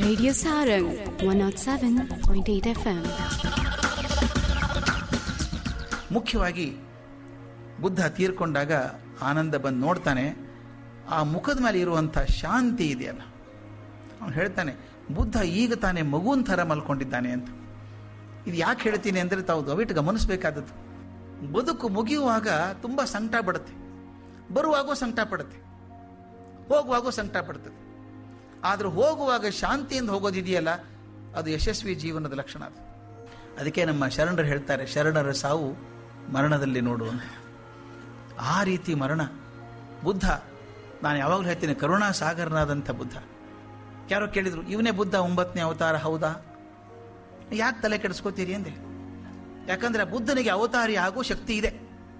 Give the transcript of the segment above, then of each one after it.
Radio Sarang 107.8 FM. ಮುಖ್ಯವಾಗಿ ಬುದ್ಧ ತೀರ್ಕೊಂಡಾಗ ಆನಂದ ಬಂದು ನೋಡ್ತಾನೆ ಆ ಮುಖದ ಮೇಲೆ ಇರುವಂಥ ಶಾಂತಿ ಇದೆಯಲ್ಲ ಅವನು ಹೇಳ್ತಾನೆ ಬುದ್ಧ ಈಗ ತಾನೇ ಮಗುವಿನ ಥರ ಮಲ್ಕೊಂಡಿದ್ದಾನೆ ಅಂತ ಇದು ಯಾಕೆ ಹೇಳ್ತೀನಿ ಅಂದರೆ ತಾವು ದಯವಿಟ್ಟು ಗಮನಿಸಬೇಕಾದದ್ದು ಬದುಕು ಮುಗಿಯುವಾಗ ತುಂಬ ಸಂಕಟ ಪಡುತ್ತೆ ಬರುವಾಗೂ ಸಂಕಟ ಪಡುತ್ತೆ ಹೋಗುವಾಗೂ ಸಂಕಟ ಪಡ್ತದೆ ಆದ್ರೆ ಹೋಗುವಾಗ ಶಾಂತಿಯಿಂದ ಹೋಗೋದಿದೆಯಲ್ಲ ಅದು ಯಶಸ್ವಿ ಜೀವನದ ಲಕ್ಷಣ ಅದು ಅದಕ್ಕೆ ನಮ್ಮ ಶರಣರು ಹೇಳ್ತಾರೆ ಶರಣರ ಸಾವು ಮರಣದಲ್ಲಿ ನೋಡು ಅಂತ ಆ ರೀತಿ ಮರಣ ಬುದ್ಧ ನಾನು ಯಾವಾಗಲೂ ಹೇಳ್ತೀನಿ ಕರುಣಾ ಸಾಗರನಾದಂಥ ಬುದ್ಧ ಯಾರೋ ಕೇಳಿದ್ರು ಇವನೇ ಬುದ್ಧ ಒಂಬತ್ತನೇ ಅವತಾರ ಹೌದಾ ಯಾಕೆ ತಲೆ ಕೆಡಿಸ್ಕೋತೀರಿ ಅಂದೆ ಯಾಕಂದ್ರೆ ಬುದ್ಧನಿಗೆ ಅವತಾರಿ ಆಗೋ ಶಕ್ತಿ ಇದೆ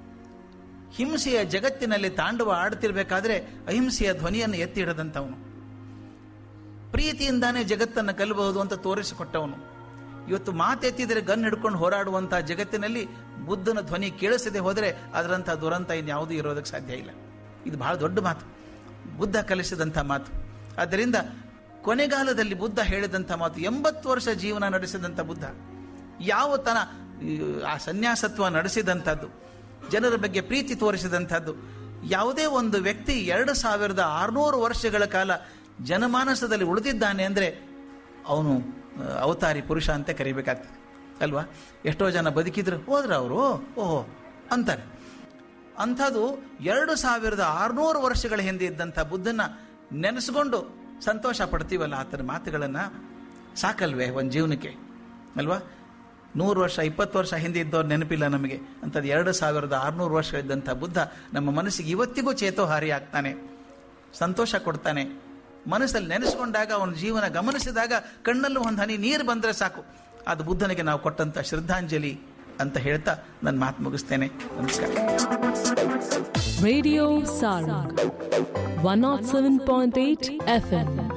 ಹಿಂಸೆಯ ಜಗತ್ತಿನಲ್ಲಿ ತಾಂಡವ ಆಡ್ತಿರ್ಬೇಕಾದ್ರೆ ಅಹಿಂಸೆಯ ಧ್ವನಿಯನ್ನು ಎತ್ತಿ ಹಿಡದಂಥವನು ಪ್ರೀತಿಯಿಂದಾನೇ ಜಗತ್ತನ್ನು ಕಲ್ಲಬಹುದು ಅಂತ ತೋರಿಸಿಕೊಟ್ಟವನು ಇವತ್ತು ಮಾತೆತ್ತಿದರೆ ಗನ್ ಹಿಡ್ಕೊಂಡು ಹೋರಾಡುವಂತಹ ಜಗತ್ತಿನಲ್ಲಿ ಬುದ್ಧನ ಧ್ವನಿ ಕೇಳಿಸದೆ ಹೋದರೆ ಅದರಂಥ ದುರಂತ ಇನ್ಯಾವುದೂ ಇರೋದಕ್ಕೆ ಸಾಧ್ಯ ಇಲ್ಲ ಇದು ಬಹಳ ದೊಡ್ಡ ಮಾತು ಬುದ್ಧ ಕಲಿಸಿದಂಥ ಮಾತು ಆದ್ದರಿಂದ ಕೊನೆಗಾಲದಲ್ಲಿ ಬುದ್ಧ ಹೇಳಿದಂಥ ಮಾತು ಎಂಬತ್ತು ವರ್ಷ ಜೀವನ ನಡೆಸಿದಂಥ ಬುದ್ಧ ಯಾವ ತನ ಈ, ಆ ಸನ್ಯಾಸತ್ವ ನಡೆಸಿದಂಥದ್ದು ಜನರ ಬಗ್ಗೆ ಪ್ರೀತಿ ತೋರಿಸಿದಂಥದ್ದು ಯಾವುದೇ ಒಂದು ವ್ಯಕ್ತಿ ಎರಡು ಸಾವಿರದ ಆರುನೂರು ವರ್ಷಗಳ ಕಾಲ ಜನಮಾನಸದಲ್ಲಿ ಉಳಿದಿದ್ದಾನೆ ಅಂದರೆ ಅವನು ಆ, ಅವತಾರಿ ಪುರುಷ ಅಂತ ಕರಿಬೇಕಾಗ್ತದೆ ಅಲ್ವಾ ಎಷ್ಟೋ ಜನ ಬದುಕಿದ್ರು ಹೋದ್ರ ಅವರು ಓಹೋ ಅಂತಾರೆ ಅಂಥದ್ದು ಎರಡು ಸಾವಿರದ ಆರುನೂರು ವರ್ಷಗಳ ಹಿಂದೆ ಇದ್ದಂಥ ಬುದ್ಧನ ನೆನೆಸ್ಕೊಂಡು ಸಂತೋಷ ಪಡ್ತೀವಲ್ಲ ಆ ಥರ ಮಾತುಗಳನ್ನು ಸಾಕಲ್ವೇ ಒಂದು ಜೀವನಕ್ಕೆ ಅಲ್ವಾ ನೂರು ವರ್ಷ ಇಪ್ಪತ್ತು ವರ್ಷ ಹಿಂದೆ ಇದ್ದವ್ರು ನೆನಪಿಲ್ಲ ನಮಗೆ ಅಂಥದ್ದು ಎರಡು ಸಾವಿರದ ಆರುನೂರು ವರ್ಷ ಇದ್ದಂಥ ಬುದ್ಧ ನಮ್ಮ ಮನಸ್ಸಿಗೆ ಇವತ್ತಿಗೂ ಚೇತೋಹಾರಿ ಆಗ್ತಾನೆ ಸಂತೋಷ ಕೊಡ್ತಾನೆ ಮನಸ್ಸಲ್ಲಿ ನೆನೆಸ್ಕೊಂಡಾಗ ಅವನ ಜೀವನ ಗಮನಿಸಿದಾಗ ಕಣ್ಣಲ್ಲೂ ಒಂದು ಹನಿ ನೀರು ಬಂದರೆ ಸಾಕು ಅದು ಬುದ್ಧನಿಗೆ ನಾವು ಕೊಟ್ಟಂಥ ಶ್ರದ್ಧಾಂಜಲಿ ಅಂತ ಹೇಳ್ತಾ ನನ್ನ ಮಾತು ಮುಗಿಸ್ತೇನೆ ನಮಸ್ಕಾರ Radio Sarang 107.8 FM.